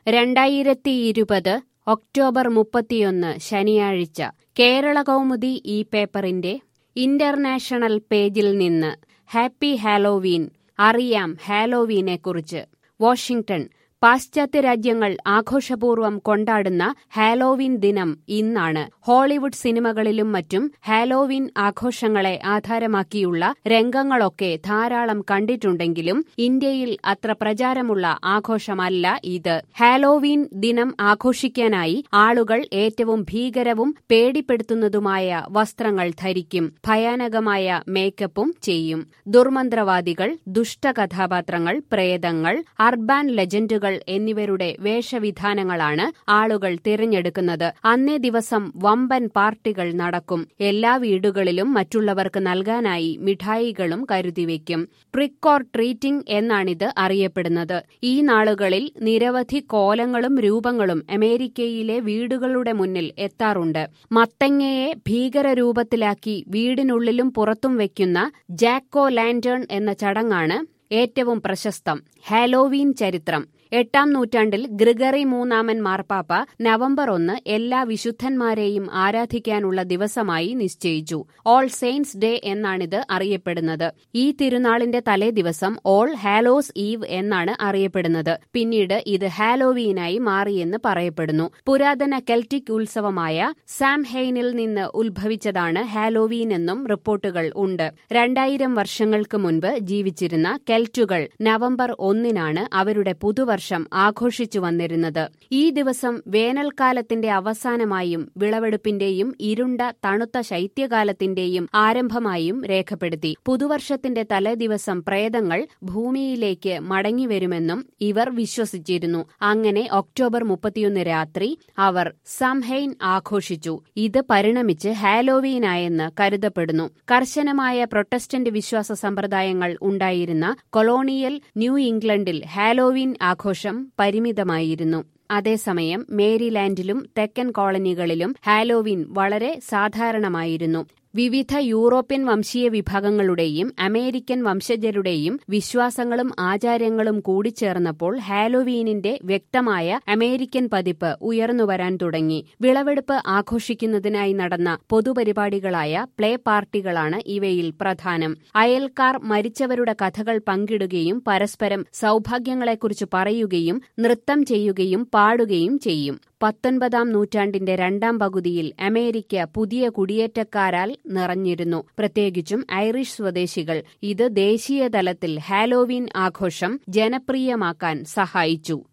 രണ്ടായിരത്തി ഇരുപത് ഒക്ടോബർ മുപ്പത്തിയൊന്ന് ശനിയാഴ്ച കേരള കൗമുദി ഈ പേപ്പറിന്റെ ഇന്റർനാഷണൽ പേജിൽ നിന്ന് ഹാപ്പി ഹാലോവീൻ അറിയാം ഹാലോവീനെക്കുറിച്ച് വാഷിംഗ്ടൺ പാശ്ചാത്യ രാജ്യങ്ങൾ ആഘോഷപൂർവ്വം കൊണ്ടാടുന്ന ഹാലോവിൻ ദിനം ഇന്നാണ് ഹോളിവുഡ് സിനിമകളിലും മറ്റും ഹാലോവിൻ ആഘോഷങ്ങളെ ആധാരമാക്കിയുള്ള രംഗങ്ങളൊക്കെ ധാരാളം കണ്ടിട്ടുണ്ടെങ്കിലും ഇന്ത്യയിൽ അത്ര പ്രചാരമുള്ള ആഘോഷമല്ല ഇത് ഹാലോവീൻ ദിനം ആഘോഷിക്കാനായി ആളുകൾ ഏറ്റവും ഭീകരവും പേടിപ്പെടുത്തുന്നതുമായ വസ്ത്രങ്ങൾ ധരിക്കും ഭയാനകമായ മേക്കപ്പും ചെയ്യും ദുർമന്ത്രവാദികൾ ദുഷ്ടകഥാപാത്രങ്ങൾ പ്രേതങ്ങൾ അർബാൻ ലെജൻഡുകൾ എന്നിവരുടെ വേഷവിധാനങ്ങളാണ് ആളുകൾ തിരഞ്ഞെടുക്കുന്നത് അന്നേ ദിവസം വമ്പൻ പാർട്ടികൾ നടക്കും എല്ലാ വീടുകളിലും മറ്റുള്ളവർക്ക് നൽകാനായി മിഠായികളും കരുതിവെക്കും ട്രിക്ക് ഓർ ട്രീറ്റിംഗ് എന്നാണിത് അറിയപ്പെടുന്നത് ഈ നാളുകളിൽ നിരവധി കോലങ്ങളും രൂപങ്ങളും അമേരിക്കയിലെ വീടുകളുടെ മുന്നിൽ എത്താറുണ്ട് മത്തങ്ങയെ ഭീകരരൂപത്തിലാക്കി വീടിനുള്ളിലും പുറത്തും വയ്ക്കുന്ന ജാക്കോ ലാന്റേൺ എന്ന ചടങ്ങാണ് ഏറ്റവും പ്രശസ്തം ഹാലോവീൻ ചരിത്രം എട്ടാം നൂറ്റാണ്ടിൽ ഗ്രിഗറി മൂന്നാമൻ മാർപ്പാപ്പ നവംബർ ഒന്ന് എല്ലാ വിശുദ്ധന്മാരെയും ആരാധിക്കാനുള്ള ദിവസമായി നിശ്ചയിച്ചു ഓൾ സെയിൻസ് ഡേ എന്നാണിത് അറിയപ്പെടുന്നത് ഈ തിരുനാളിന്റെ തലേ ദിവസം ഓൾ ഹാലോസ് ഈവ് എന്നാണ് അറിയപ്പെടുന്നത് പിന്നീട് ഇത് ഹാലോവീനായി മാറിയെന്ന് പറയപ്പെടുന്നു പുരാതന കെൽറ്റിക് ഉത്സവമായ സാം ഹെയ്നിൽ നിന്ന് ഉത്ഭവിച്ചതാണ് ഹാലോവീൻ എന്നും റിപ്പോർട്ടുകൾ ഉണ്ട് രണ്ടായിരം വർഷങ്ങൾക്ക് മുൻപ് ജീവിച്ചിരുന്ന കെൽറ്റുകൾ നവംബർ ഒന്നിനാണ് അവരുടെ പുതുവർഷം വർഷം ആഘോഷിച്ചു വന്നിരുന്നത് ഈ ദിവസം വേനൽക്കാലത്തിന്റെ അവസാനമായും വിളവെടുപ്പിന്റെയും ഇരുണ്ട തണുത്ത ശൈത്യകാലത്തിന്റെയും ആരംഭമായും രേഖപ്പെടുത്തി പുതുവർഷത്തിന്റെ തലേദിവസം പ്രേതങ്ങൾ ഭൂമിയിലേക്ക് മടങ്ങിവരുമെന്നും ഇവർ വിശ്വസിച്ചിരുന്നു അങ്ങനെ ഒക്ടോബർ മുപ്പത്തിയൊന്ന് രാത്രി അവർ സംഹൈൻ ആഘോഷിച്ചു ഇത് പരിണമിച്ച് ഹാലോവീനായെന്ന് കരുതപ്പെടുന്നു കർശനമായ പ്രൊട്ടസ്റ്റന്റ് വിശ്വാസ സമ്പ്രദായങ്ങൾ ഉണ്ടായിരുന്ന കൊളോണിയൽ ന്യൂ ഇംഗ്ലണ്ടിൽ ഹാലോവീൻ ആഘോഷം പരിമിതമായിരുന്നു അതേസമയം മേരിലാൻഡിലും തെക്കൻ കോളനികളിലും ഹാലോവിൻ വളരെ സാധാരണമായിരുന്നു വിവിധ യൂറോപ്യൻ വംശീയ വിഭാഗങ്ങളുടെയും അമേരിക്കൻ വംശജരുടെയും വിശ്വാസങ്ങളും ആചാരങ്ങളും കൂടിച്ചേർന്നപ്പോൾ ഹാലോവീനിന്റെ വ്യക്തമായ അമേരിക്കൻ പതിപ്പ് ഉയർന്നുവരാൻ തുടങ്ങി വിളവെടുപ്പ് ആഘോഷിക്കുന്നതിനായി നടന്ന പൊതുപരിപാടികളായ പ്ലേ പാർട്ടികളാണ് ഇവയിൽ പ്രധാനം അയൽക്കാർ മരിച്ചവരുടെ കഥകൾ പങ്കിടുകയും പരസ്പരം സൌഭാഗ്യങ്ങളെക്കുറിച്ച് പറയുകയും നൃത്തം ചെയ്യുകയും പാടുകയും ചെയ്യും പത്തൊൻപതാം നൂറ്റാണ്ടിന്റെ രണ്ടാം പകുതിയിൽ അമേരിക്ക പുതിയ കുടിയേറ്റക്കാരാൽ നിറഞ്ഞിരുന്നു പ്രത്യേകിച്ചും ഐറിഷ് സ്വദേശികൾ ഇത് ദേശീയ തലത്തിൽ ഹാലോവീൻ ആഘോഷം ജനപ്രിയമാക്കാൻ സഹായിച്ചു